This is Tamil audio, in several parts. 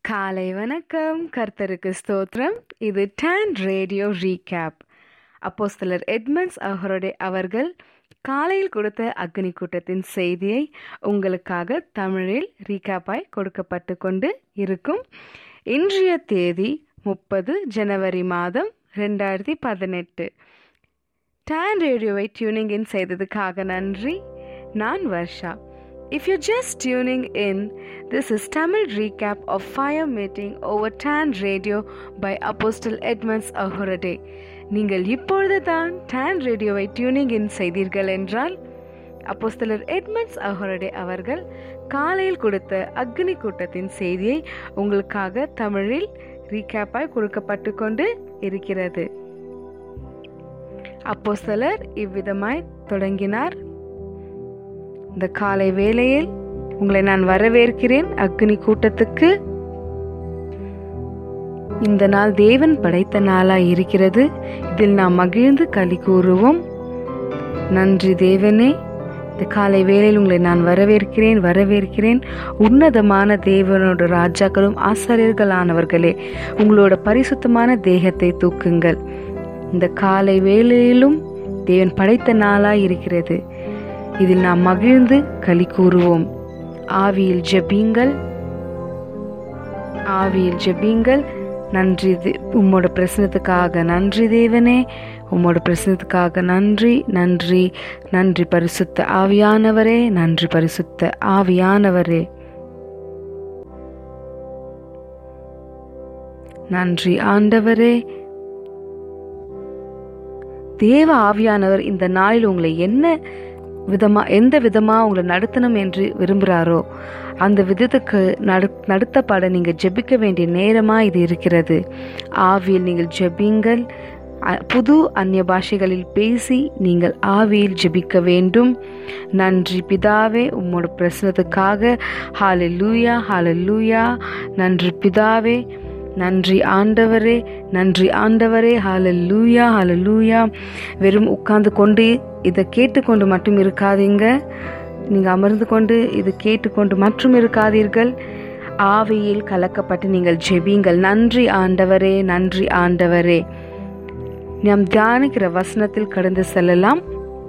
காலை வணக்கம் கர்த்தருக்கு ஸ்தோத்திரம் இது டான் ரேடியோ ரீகேப் அப்போஸ்தலர் எட்மண்ட்ஸ் அஹரோடே அவர்கள் காலையில் கொடுத்த அக்னி கூட்டத்தின் செய்தியை உங்களுக்காக தமிழில் ரீகேப்பாய் கொடுக்கப்பட்டு கொண்டு இருக்கும் இன்றைய தேதி முப்பது ஜனவரி மாதம் ரெண்டாயிரத்தி பதினெட்டு டான் ரேடியோவை டியூனிங் இன் செய்ததுக்காக நன்றி நான் Varsha If you're just tuning in, this is Tamil recap of Fire Meeting over Tan Radio by Apostle Edmonds Ahorade. நீங்கள் இப்பொழுது தான் டான் ரேடியோவை டியூனிங் இன் செய்தீர்கள் என்றால் அப்போஸ்தலர் எட்மண்ட்ஸ் அஹோரடே அவர்கள் காலையில் கொடுத்த அக்னி கூட்டத்தின் செய்தியை உங்களுக்காக தமிழில் ரீகேப்பாய் கொடுக்கப்பட்டு கொண்டு இருக்கிறது அப்போஸ்தலர் இவ்விதமாய் தொடங்கினார் இந்த காலை வேளையில் உங்களை நான் வரவேற்கிறேன் அக்னி கூட்டத்துக்கு இந்த நாள் தேவன் படைத்த நாளாய் இருக்கிறது இதில் நாம் மகிழ்ந்து களி கூறுவோம் நன்றி தேவனே இந்த காலை வேளையில் உங்களை நான் வரவேற்கிறேன் வரவேற்கிறேன் உன்னதமான தேவனோட ராஜாக்களும் ஆசாரியர்களானவர்களே உங்களோட பரிசுத்தமான தேகத்தை தூக்குங்கள் இந்த காலை வேளையிலும் தேவன் படைத்த நாளாய் இருக்கிறது இதில் நாம் மகிழ்ந்து களி கூறுவோம் ஆவியில் ஜெபிங்கள் ஆவியில் ஜெபிங்கள் நன்றி உம்மோட பிரசனத்துக்காக நன்றி தேவனே உம்மோட பிரசனத்துக்காக நன்றி நன்றி நன்றி பரிசுத்த ஆவியானவரே நன்றி பரிசுத்த ஆவியானவரே நன்றி ஆண்டவரே தேவ ஆவியானவர் இந்த நாளில் உங்களை என்ன விதமா எந்த விதமா உங்களை நடத்தணும் என்று விரும்புகிறாரோ அந்த விதத்துக்கு நடு நடத்தப்பட நீங்கள் ஜெபிக்க வேண்டிய நேரமாக இது இருக்கிறது ஆவியில் நீங்கள் ஜெபிங்கள் புது அந்நிய பாஷைகளில் பேசி நீங்கள் ஆவியில் ஜெபிக்க வேண்டும் நன்றி பிதாவே உம்மோட பிரச்சனத்துக்காக ஹால லூயா ஹால லூயா நன்றி பிதாவே நன்றி ஆண்டவரே நன்றி ஆண்டவரே ஹால லூயா ஹால லூயா வெறும் உட்கார்ந்து கொண்டு இதை கேட்டுக்கொண்டு மட்டும் இருக்காதீங்க நீங்கள் அமர்ந்து கொண்டு இது கேட்டுக்கொண்டு மற்றும் இருக்காதீர்கள் ஆவியில் கலக்கப்பட்டு நீங்கள் ஜெபிங்கள் நன்றி ஆண்டவரே நன்றி ஆண்டவரே நாம் தியானிக்கிற வசனத்தில் கடந்து செல்லலாம்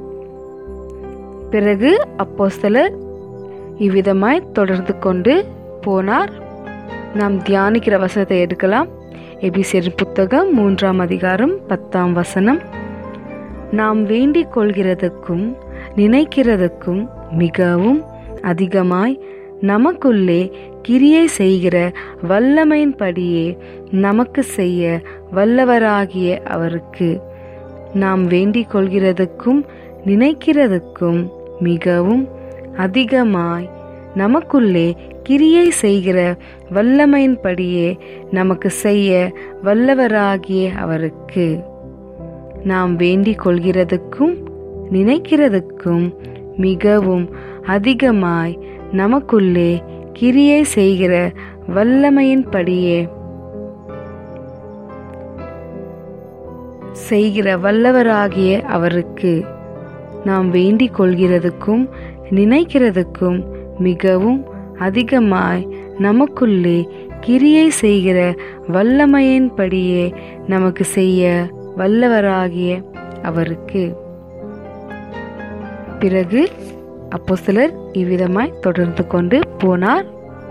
பிறகு அப்போஸ்தலர் இவ்விதமாய் தொடர்ந்து கொண்டு போனார் நாம் தியானிக்கிற வசனத்தை எடுக்கலாம் எபிசியர் புத்தகம் மூன்றாம் அதிகாரம் பத்தாம் வசனம் நாம் வேண்டிக் கொள்கிறதுக்கும் நினைக்கிறதுக்கும் மிகவும் அதிகமாய் நமக்குள்ளே கிரியை செய்கிற வல்லமையின்படியே நமக்கு செய்ய வல்லவராகிய அவருக்கு நாம் வேண்டிக் கொள்கிறதுக்கும் நினைக்கிறதுக்கும் மிகவும் அதிகமாய் நமக்குள்ளே கிரியை செய்கிற வல்லமையின்படியே நமக்கு செய்ய வல்லவராகிய அவருக்கு நாம் வேண்டிக் கொள்கிறதுக்கும் நினைக்கிறதுக்கும் மிகவும் அதிகமாய் நமக்குள்ளே கிரியை செய்கிற வல்லமையின்படியே செய்கிற வல்லவராகிய அவருக்கு நாம் வேண்டிக் கொள்கிறதுக்கும் நினைக்கிறதுக்கும் மிகவும் அதிகமாய் நமக்குள்ளே கிரியை செய்கிற வல்லமையின்படியே நமக்கு செய்ய வல்லவராகிய அவருக்கு பிறகு அப்போ சிலர் இவ்விதமாய் தொடர்ந்து கொண்டு போனார்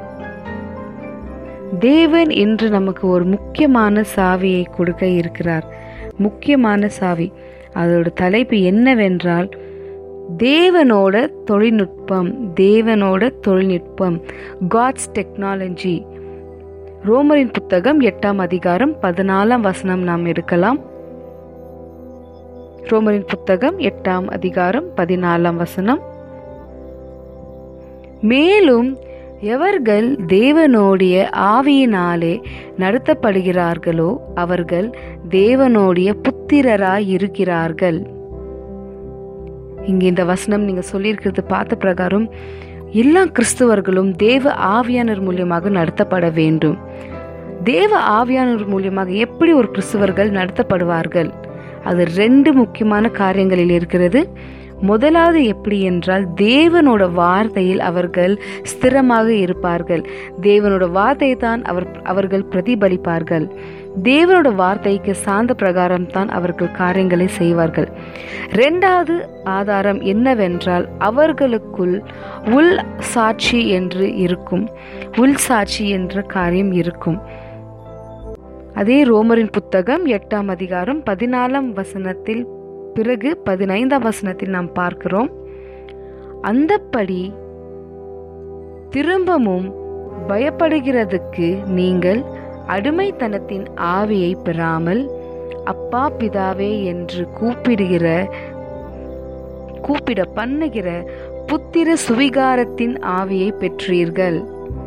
தேவன் இன்று நமக்கு ஒரு முக்கியமான சாவியை கொடுக்க இருக்கிறார் முக்கியமான சாவி அதோட தலைப்பு என்னவென்றால் தேவனோட தொழில்நுட்பம் தேவனோட தொழில்நுட்பம் காட்ஸ் டெக்னாலஜி ரோமரின் புத்தகம் எட்டாம் அதிகாரம் பதினாலாம் வசனம் நாம் எடுக்கலாம் ரோமரின் புத்தகம் எட்டாம் அதிகாரம் பதினாலாம் வசனம் மேலும் எவர்கள் தேவனோடைய ஆவியினாலே நடத்தப்படுகிறார்களோ அவர்கள் தேவனோடைய புத்திரராய் இருக்கிறார்கள் இங்க இந்த வசனம் நீங்க சொல்லியிருக்கிறது பார்த்த பிரகாரம் எல்லா கிறிஸ்தவர்களும் தேவ ஆவியானர் மூலியமாக நடத்தப்பட வேண்டும் தேவ ஆவியானர் மூலியமாக எப்படி ஒரு கிறிஸ்தவர்கள் நடத்தப்படுவார்கள் அது ரெண்டு முக்கியமான காரியங்களில் இருக்கிறது முதலாவது எப்படி என்றால் தேவனோட வார்த்தையில் அவர்கள் ஸ்திரமாக இருப்பார்கள் தேவனோட வார்த்தையை தான் அவர் அவர்கள் பிரதிபலிப்பார்கள் தேவனோட வார்த்தைக்கு சார்ந்த பிரகாரம் தான் அவர்கள் காரியங்களை செய்வார்கள் ரெண்டாவது ஆதாரம் என்னவென்றால் அவர்களுக்குள் உள் சாட்சி என்று இருக்கும் உள் சாட்சி என்ற காரியம் இருக்கும் அதே ரோமரின் புத்தகம் எட்டாம் அதிகாரம் பதினாலாம் வசனத்தில் பிறகு பதினைந்தாம் வசனத்தில் நாம் பார்க்கிறோம் அந்தப்படி திரும்பவும் பயப்படுகிறதுக்கு நீங்கள் அடிமைத்தனத்தின் ஆவியை பெறாமல் அப்பா பிதாவே என்று கூப்பிடுகிற கூப்பிட பண்ணுகிற புத்திர சுவிகாரத்தின் ஆவியை பெற்றீர்கள்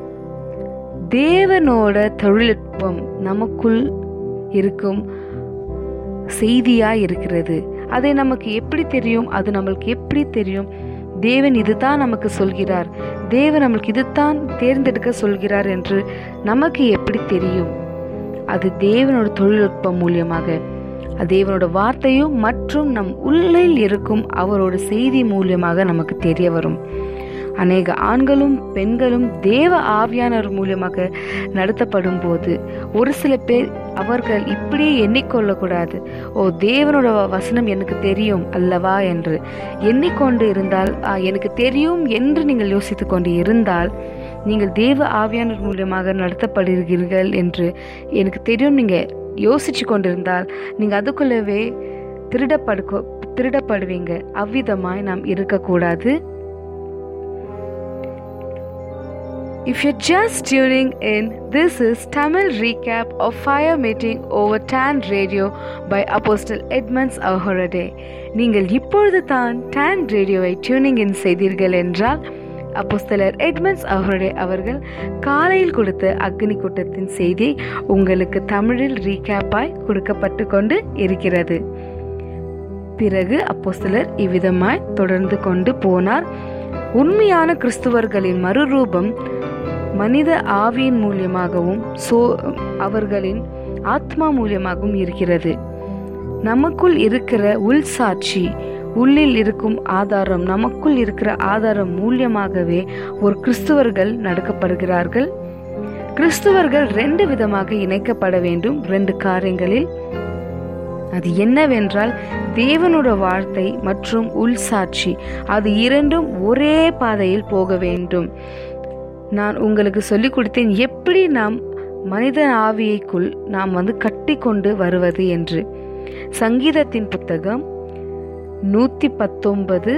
தேவனோட தொழில்நுட்பம் நமக்குள் இருக்கும் செய்தியா இருக்கிறது அதை நமக்கு எப்படி தெரியும் அது நம்மளுக்கு எப்படி தெரியும் தேவன் இதுதான் நமக்கு சொல்கிறார் தேவன் நம்மளுக்கு இதுதான் தேர்ந்தெடுக்க சொல்கிறார் என்று நமக்கு எப்படி தெரியும் அது தேவனோட தொழில்நுட்பம் மூலியமாக தேவனோட வார்த்தையும் மற்றும் நம் உள்ளில் இருக்கும் அவரோட செய்தி மூலியமாக நமக்கு தெரிய வரும் அநேக ஆண்களும் பெண்களும் தேவ ஆவியானவர் மூலியமாக நடத்தப்படும் போது ஒரு சில பேர் அவர்கள் இப்படியே எண்ணிக்கொள்ளக்கூடாது ஓ தேவனோட வசனம் எனக்கு தெரியும் அல்லவா என்று எண்ணிக்கொண்டு இருந்தால் எனக்கு தெரியும் என்று நீங்கள் யோசித்து கொண்டு இருந்தால் நீங்கள் தேவ ஆவியானவர் மூலியமாக நடத்தப்படுகிறீர்கள் என்று எனக்கு தெரியும் நீங்கள் யோசிச்சு கொண்டிருந்தால் நீங்கள் அதுக்குள்ளவே திருடப்படு திருடப்படுவீங்க அவ்விதமாய் நாம் இருக்கக்கூடாது If you're just tuning in, this is Tamil recap of Fire Meeting over Tan Radio by Apostle Edmonds Ahorade. நீங்கள் இப்பொழுது தான் டான் ரேடியோவை டியூனிங் இன் செய்தீர்கள் என்றால் அப்போஸ்தலர் எட்மண்ட்ஸ் அவருடைய அவர்கள் காலையில் கொடுத்த அக்னி கூட்டத்தின் செய்தி உங்களுக்கு தமிழில் ரீகேப்பாய் கொடுக்கப்பட்டு கொண்டு இருக்கிறது பிறகு அப்போஸ்தலர் இவ்விதமாய் தொடர்ந்து கொண்டு போனார் உண்மையான கிறிஸ்துவர்களின் மறுரூபம் மனித ஆவியின் மூலியமாகவும் சோ அவர்களின் ஆத்மா மூலியமாகவும் இருக்கிறது நமக்குள் இருக்கிற உள் சாட்சி உள்ளில் இருக்கும் ஆதாரம் நமக்குள் இருக்கிற ஆதாரம் மூலியமாகவே ஒரு கிறிஸ்துவர்கள் நடக்கப்படுகிறார்கள் கிறிஸ்துவர்கள் ரெண்டு விதமாக இணைக்கப்பட வேண்டும் ரெண்டு காரியங்களில் அது என்னவென்றால் தேவனோட வார்த்தை மற்றும் உள் சாட்சி அது இரண்டும் ஒரே பாதையில் போக வேண்டும் நான் உங்களுக்கு சொல்லிக் கொடுத்தேன் எப்படி நாம் மனித ஆவியைக்குள் நாம் வந்து கட்டி கொண்டு வருவது என்று சங்கீதத்தின் புத்தகம் நூத்தி பத்தொன்பது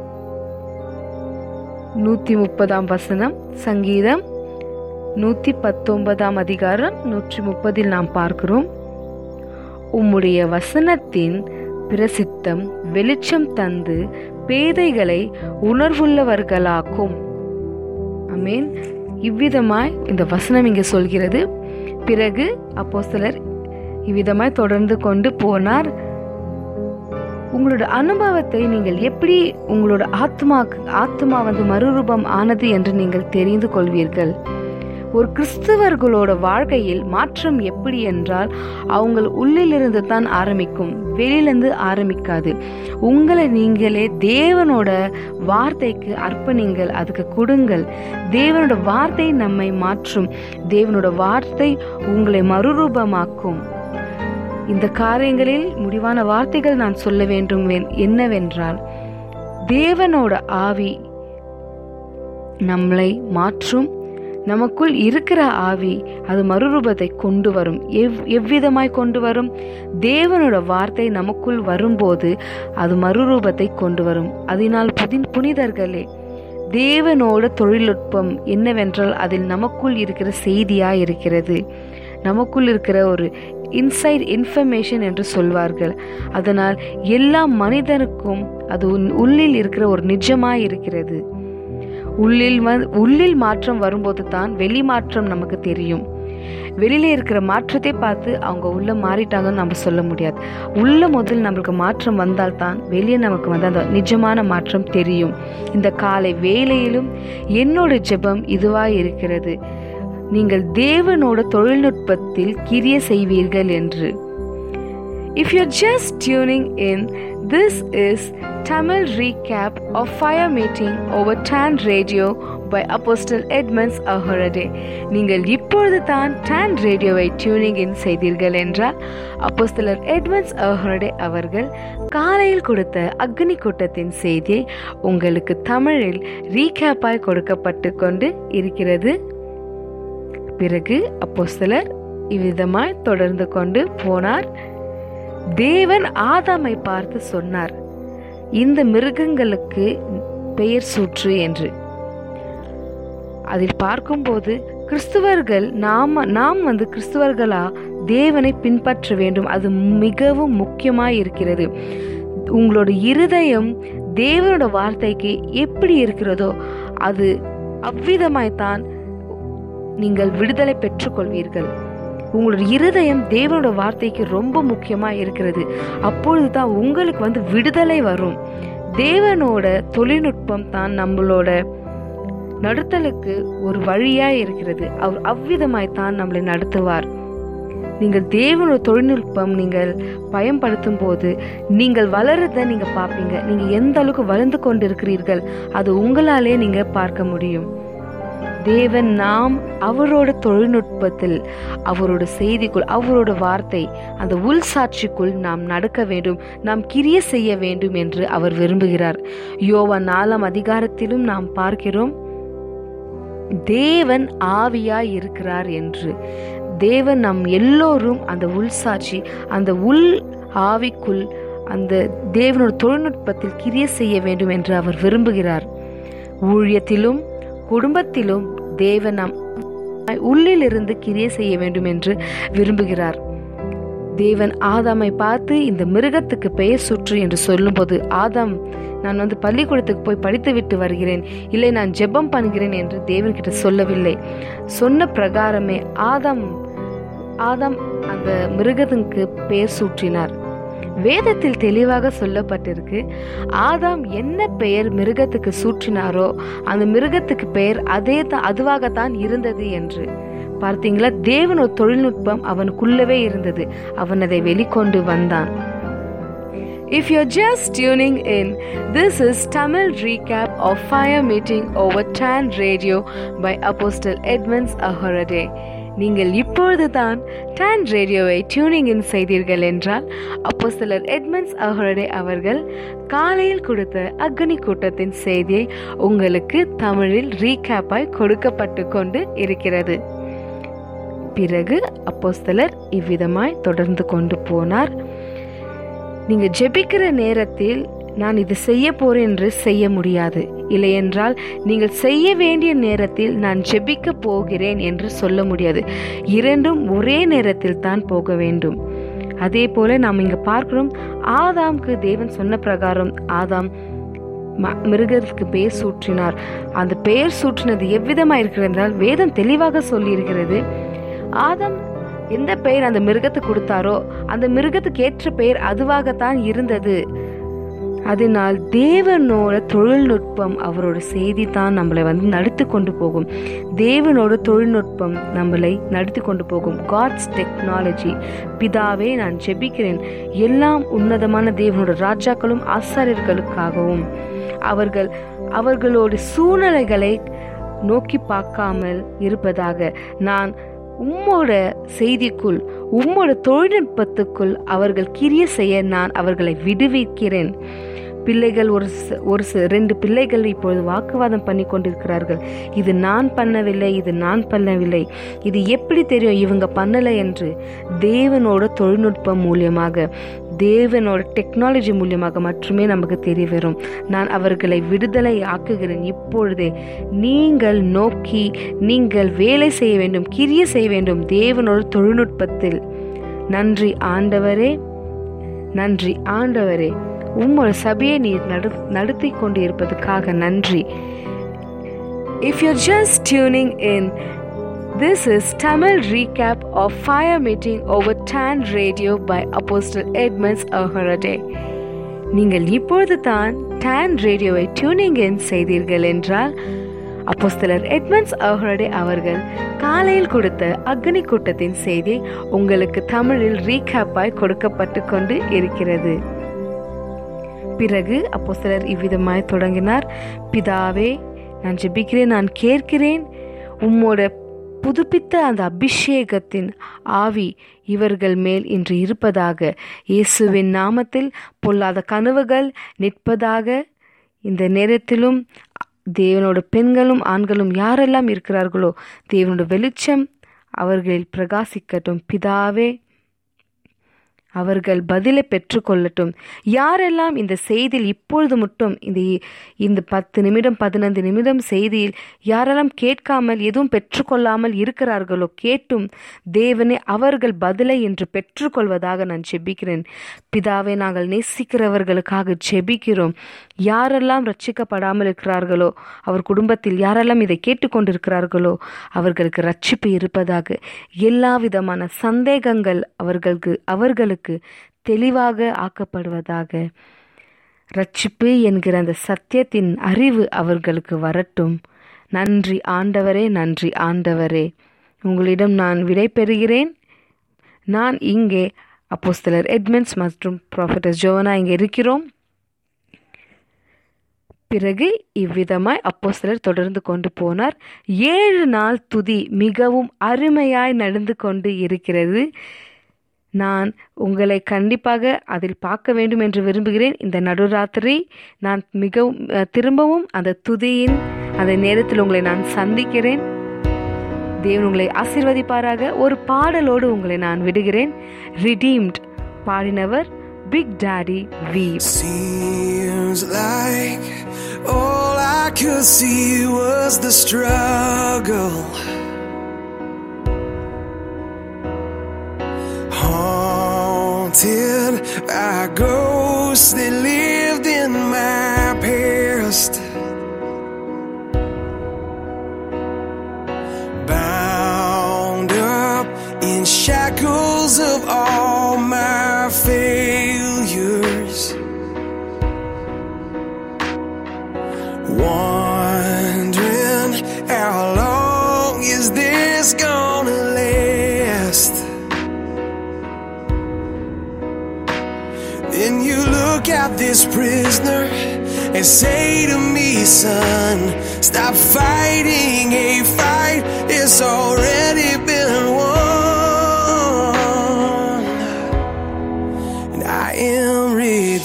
நூத்தி முப்பதாம் வசனம் சங்கீதம் நூத்தி பத்தொன்பதாம் அதிகாரம் நூற்றி முப்பதில் நாம் பார்க்கிறோம் உம்முடைய வசனத்தின் பிரசித்தம் வெளிச்சம் தந்து பேதைகளை உணர்வுள்ளவர்களாக்கும் அமேன் இவ்விதமாய் இந்த வசனம் இங்கே சொல்கிறது பிறகு அப்போ சிலர் இவ்விதமாய் தொடர்ந்து கொண்டு போனார் உங்களோட அனுபவத்தை நீங்கள் எப்படி உங்களோட ஆத்மா ஆத்மா வந்து மறுரூபம் ஆனது என்று நீங்கள் தெரிந்து கொள்வீர்கள் ஒரு கிறிஸ்தவர்களோட வாழ்க்கையில் மாற்றம் எப்படி என்றால் அவங்க உள்ளிலிருந்து தான் ஆரம்பிக்கும் வெளியிலிருந்து ஆரம்பிக்காது உங்களை நீங்களே தேவனோட வார்த்தைக்கு அர்ப்பணிங்கள் அதுக்கு கொடுங்கள் தேவனோட வார்த்தை நம்மை மாற்றும் தேவனோட வார்த்தை உங்களை மறுரூபமாக்கும் இந்த காரியங்களில் முடிவான வார்த்தைகள் நான் சொல்ல வேண்டும் என்னவென்றால் தேவனோட ஆவி நம்மளை மாற்றும் நமக்குள் இருக்கிற ஆவி அது மறுரூபத்தை கொண்டு வரும் எவ் எவ்விதமாய் கொண்டு வரும் தேவனோட வார்த்தை நமக்குள் வரும்போது அது மறுரூபத்தை கொண்டு வரும் அதனால் புதின் புனிதர்களே தேவனோட தொழில்நுட்பம் என்னவென்றால் அதில் நமக்குள் இருக்கிற செய்தியா இருக்கிறது நமக்குள் இருக்கிற ஒரு இன்சைட் இன்ஃபர்மேஷன் என்று சொல்வார்கள் அதனால் எல்லா மனிதனுக்கும் அது உள்ளில் இருக்கிற ஒரு நிஜமாய் இருக்கிறது உள்ளில் வந்து உள்ளில் மாற்றம் வரும்போது தான் வெளி மாற்றம் நமக்கு தெரியும் வெளியில இருக்கிற மாற்றத்தை பார்த்து அவங்க உள்ள மாறிட்டாங்கன்னு நம்ம சொல்ல முடியாது உள்ள முதல் நம்மளுக்கு மாற்றம் வந்தால்தான் வெளியே நமக்கு வந்து அந்த நிஜமான மாற்றம் தெரியும் இந்த காலை வேலையிலும் என்னோட ஜெபம் இதுவாய் இருக்கிறது நீங்கள் தேவனோட தொழில்நுட்பத்தில் கிரிய செய்வீர்கள் என்று If you're just tuning in, this is Tamil recap of Fire Meeting over Tan Radio by Apostle Edmonds Ahorade. நீங்கள் இப்பொழுது தான் டான் ரேடியோவை டியூனிங் இன் செய்தீர்கள் என்றால் அப்போஸ்தலர் எட்மண்ட்ஸ் அஹரடே அவர்கள் காலையில் கொடுத்த அக்னி கூட்டத்தின் செய்தியை உங்களுக்கு தமிழில் ரீகேப்பாய் கொடுக்கப்பட்டு கொண்டு இருக்கிறது பிறகு அப்போஸ்தலர் இவ்விதமாய் தொடர்ந்து கொண்டு போனார் தேவன் ஆதாமை பார்த்து சொன்னார் இந்த மிருகங்களுக்கு பெயர் சூற்று என்று அதில் பார்க்கும்போது கிறிஸ்துவர்கள் நாம் நாம் வந்து கிறிஸ்துவர்களா தேவனை பின்பற்ற வேண்டும் அது மிகவும் முக்கியமாய் இருக்கிறது உங்களோட இருதயம் தேவனோட வார்த்தைக்கு எப்படி இருக்கிறதோ அது அவ்விதமாய்த்தான் நீங்கள் விடுதலை பெற்றுக்கொள்வீர்கள் உங்களோட இருதயம் தேவனோட வார்த்தைக்கு ரொம்ப முக்கியமாக இருக்கிறது அப்பொழுது தான் உங்களுக்கு வந்து விடுதலை வரும் தேவனோட தொழில்நுட்பம் தான் நம்மளோட நடத்தலுக்கு ஒரு வழியாக இருக்கிறது அவர் அவ்விதமாய் தான் நம்மளை நடத்துவார் நீங்கள் தேவனோட தொழில்நுட்பம் நீங்கள் பயன்படுத்தும் போது நீங்கள் வளர்றத நீங்கள் பார்ப்பீங்க நீங்கள் எந்த அளவுக்கு வளர்ந்து கொண்டு இருக்கிறீர்கள் அது உங்களாலே நீங்கள் பார்க்க முடியும் தேவன் நாம் அவரோட தொழில்நுட்பத்தில் அவரோட செய்திக்குள் அவரோட வார்த்தை அந்த உள் சாட்சிக்குள் நாம் நடக்க வேண்டும் நாம் கிரிய செய்ய வேண்டும் என்று அவர் விரும்புகிறார் யோவா நாலாம் அதிகாரத்திலும் நாம் பார்க்கிறோம் தேவன் ஆவியாய் இருக்கிறார் என்று தேவன் நம் எல்லோரும் அந்த உள் சாட்சி அந்த உள் ஆவிக்குள் அந்த தேவனோட தொழில்நுட்பத்தில் கிரிய செய்ய வேண்டும் என்று அவர் விரும்புகிறார் ஊழியத்திலும் குடும்பத்திலும் தேவன் நம் உள்ளிலிருந்து கிரிய செய்ய வேண்டும் என்று விரும்புகிறார் தேவன் ஆதாமை பார்த்து இந்த மிருகத்துக்கு பெயர் சுற்று என்று சொல்லும்போது ஆதாம் நான் வந்து பள்ளிக்கூடத்துக்கு போய் படித்து விட்டு வருகிறேன் இல்லை நான் ஜெபம் பண்ணுகிறேன் என்று தேவன்கிட்ட சொல்லவில்லை சொன்ன பிரகாரமே ஆதாம் ஆதாம் அந்த மிருகத்துக்கு பெயர் சூற்றினார் வேதத்தில் தெளிவாக சொல்லப்பட்டிருக்கு ஆதாம் என்ன பெயர் மிருகத்துக்கு சூற்றினாரோ அந்த மிருகத்துக்கு பெயர் அதே தான் அதுவாகத்தான் இருந்தது என்று பார்த்தீங்களா தேவனோட தொழில்நுட்பம் அவனுக்குள்ளவே இருந்தது அவன் அதை வெளிக்கொண்டு வந்தான் If you're just tuning in, this is Tamil recap of Fire Meeting over Tan Radio by Apostle Edmonds Ahorade. நீங்கள் இப்பொழுது தான் டான் ரேடியோவை டியூனிங் இன் செய்தீர்கள் என்றால் அப்போ சிலர் எட்மண்ட்ஸ் அஹரடே அவர்கள் காலையில் கொடுத்த அக்னி கூட்டத்தின் செய்தியை உங்களுக்கு தமிழில் ரீகேப்பாய் கொடுக்கப்பட்டு கொண்டு இருக்கிறது பிறகு அப்போஸ்தலர் இவ்விதமாய் தொடர்ந்து கொண்டு போனார் நீங்க ஜெபிக்கிற நேரத்தில் நான் இது செய்ய போறேன் என்று செய்ய முடியாது இல்லையென்றால் நீங்கள் செய்ய வேண்டிய நேரத்தில் நான் ஜெபிக்க போகிறேன் என்று சொல்ல முடியாது இரண்டும் ஒரே நேரத்தில் தான் போக வேண்டும் அதே போல நாம் இங்க பார்க்கிறோம் ஆதாம்க்கு தேவன் சொன்ன பிரகாரம் ஆதாம் மிருகத்துக்கு பெயர் சூற்றினார் அந்த பெயர் சூற்றினது எவ்விதமா இருக்கிறது என்றால் வேதம் தெளிவாக சொல்லி இருக்கிறது ஆதாம் எந்த பெயர் அந்த மிருகத்துக்கு கொடுத்தாரோ அந்த மிருகத்துக்கு ஏற்ற பெயர் அதுவாகத்தான் இருந்தது அதனால் தேவனோட தொழில்நுட்பம் அவரோட செய்தி தான் நம்மளை வந்து நடத்தி கொண்டு போகும் தேவனோட தொழில்நுட்பம் நம்மளை நடத்தி கொண்டு போகும் காட்ஸ் டெக்னாலஜி பிதாவே நான் ஜெபிக்கிறேன் எல்லாம் உன்னதமான தேவனோட ராஜாக்களும் ஆசாரியர்களுக்காகவும் அவர்கள் அவர்களோட சூழ்நிலைகளை நோக்கி பார்க்காமல் இருப்பதாக நான் உம்மோட செய்திக்குள் உம்மோட தொழில்நுட்பத்துக்குள் அவர்கள் கிரிய செய்ய நான் அவர்களை விடுவிக்கிறேன் பிள்ளைகள் ஒரு ஒரு ரெண்டு பிள்ளைகள் இப்பொழுது வாக்குவாதம் பண்ணி கொண்டிருக்கிறார்கள் இது நான் பண்ணவில்லை இது நான் பண்ணவில்லை இது எப்படி தெரியும் இவங்க பண்ணலை என்று தேவனோட தொழில்நுட்பம் மூலியமாக தேவனோட டெக்னாலஜி மூலியமாக மட்டுமே நமக்கு தெரிய வரும் நான் அவர்களை விடுதலை ஆக்குகிறேன் இப்பொழுதே நீங்கள் நோக்கி நீங்கள் வேலை செய்ய வேண்டும் கிரிய செய்ய வேண்டும் தேவனோட தொழில்நுட்பத்தில் நன்றி ஆண்டவரே நன்றி ஆண்டவரே உம்மோட சபையை நீர் நடு நடத்தி கொண்டு இருப்பதற்காக நன்றி if you just tuning in This is Tamil recap of Fire Meeting over Tan Radio by Apostle Edmonds Ahorade. நீங்கள் இப்பொழுது தான் டான் ரேடியோவை டியூனிங் இன் செய்தீர்கள் என்றால் அப்போஸ்தலர் எட்மண்ட்ஸ் அவர்களுடைய அவர்கள் காலையில் கொடுத்த அக்னி கூட்டத்தின் செய்தி உங்களுக்கு தமிழில் ரீகேப்பாய் கொடுக்கப்பட்டு கொண்டு இருக்கிறது பிறகு அப்போஸ்தலர் இவ்விதமாய் தொடங்கினார் பிதாவே நான் ஜெபிக்கிறேன் நான் கேட்கிறேன் உம்மோட புதுப்பித்த அந்த அபிஷேகத்தின் ஆவி இவர்கள் மேல் இன்று இருப்பதாக இயேசுவின் நாமத்தில் பொல்லாத கனவுகள் நிற்பதாக இந்த நேரத்திலும் தேவனோட பெண்களும் ஆண்களும் யாரெல்லாம் இருக்கிறார்களோ தேவனோட வெளிச்சம் அவர்களில் பிரகாசிக்கட்டும் பிதாவே அவர்கள் பதிலை பெற்றுக்கொள்ளட்டும் யாரெல்லாம் இந்த செய்தியில் இப்பொழுது மட்டும் இந்த இந்த பத்து நிமிடம் பதினைந்து நிமிடம் செய்தியில் யாரெல்லாம் கேட்காமல் எதுவும் பெற்றுக்கொள்ளாமல் இருக்கிறார்களோ கேட்டும் தேவனே அவர்கள் பதிலை என்று பெற்றுக்கொள்வதாக நான் செபிக்கிறேன் பிதாவை நாங்கள் நேசிக்கிறவர்களுக்காக செபிக்கிறோம் யாரெல்லாம் ரட்சிக்கப்படாமல் இருக்கிறார்களோ அவர் குடும்பத்தில் யாரெல்லாம் இதை கேட்டுக்கொண்டிருக்கிறார்களோ அவர்களுக்கு ரட்சிப்பு இருப்பதாக எல்லா விதமான சந்தேகங்கள் அவர்களுக்கு அவர்களுக்கு தெளிவாக ஆக்கப்படுவதாக ரட்சிப்பு என்கிற அந்த சத்தியத்தின் அறிவு அவர்களுக்கு வரட்டும் நன்றி ஆண்டவரே நன்றி ஆண்டவரே உங்களிடம் நான் விடை பெறுகிறேன் நான் இங்கே அப்போஸ்தலர் எட்மண்ட்ஸ் மற்றும் ப்ராஃபட்டர் ஜோவனா இங்கே இருக்கிறோம் பிறகு இவ்விதமாய் அப்போஸ்தலர் தொடர்ந்து கொண்டு போனார் ஏழு நாள் துதி மிகவும் அருமையாய் நடந்து கொண்டு இருக்கிறது நான் உங்களை கண்டிப்பாக அதில் பார்க்க வேண்டும் என்று விரும்புகிறேன் இந்த நடுராத்திரி நான் மிகவும் திரும்பவும் அந்த துதியின் அந்த நேரத்தில் உங்களை நான் சந்திக்கிறேன் தேவன் உங்களை ஆசிர்வதிப்பாராக ஒரு பாடலோடு உங்களை நான் விடுகிறேன் ரிடீம்ட் பாடினவர் Big Daddy V Seems like all I could see was the struggle. Haunted by ghosts that lived in my past. Bound up in shackles of all my failures. Wondering how long is this gonna last? Then you look at this prisoner and say to me, son, stop fighting a fight, it's already been won. And I am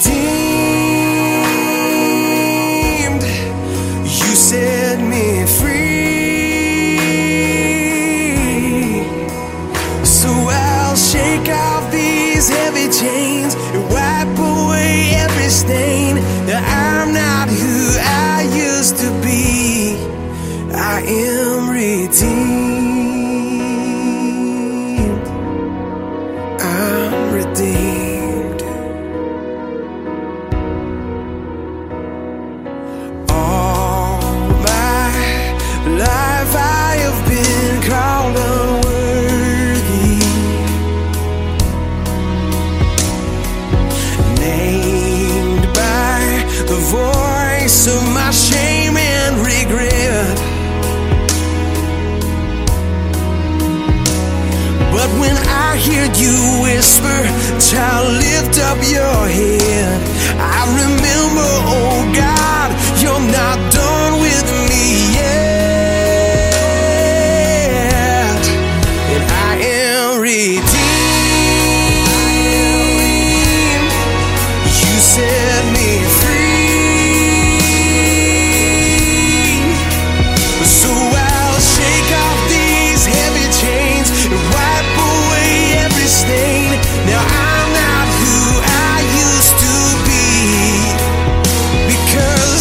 redeemed. You set me free. So I'll shake off these heavy chains and wipe away every stain. That I'm not who I used to be. I am redeemed. I'm redeemed. All my life I have been called unworthy. Named by the voice of my shame and regret. But when I hear you whisper, child, lift up your head, I remember, oh God, you're not done with me yet. And I am redeemed. You set me free. So I'll shake off these heavy chains and wipe away every stain. Now I'm not who I used to be because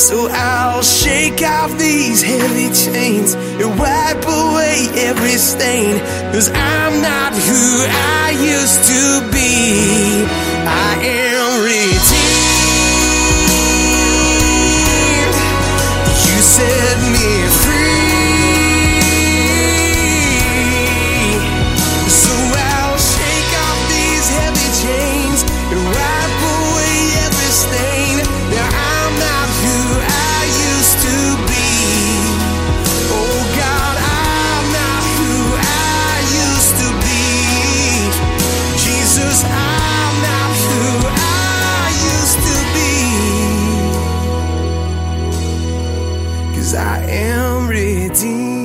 So I'll shake off these heavy chains and wipe away every stain. Cause I'm not who I used to be. I am redeemed. You set me free. So I'll shake off these heavy chains and wipe away every stain. Now I'm not who I used to be. Oh God, I'm not who I used to be. Jesus, I'm not who I used to be. Cause I am redeemed.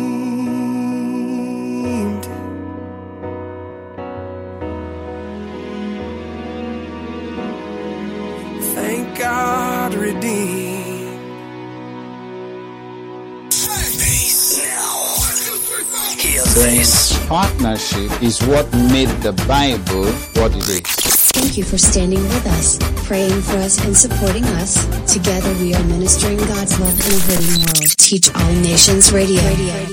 Thank God, redeemed. This partnership is what made the Bible what it is. Thank you for standing with us, praying for us, and supporting us. Together we are ministering God's love in a hurting world. Teach All Nations Radio.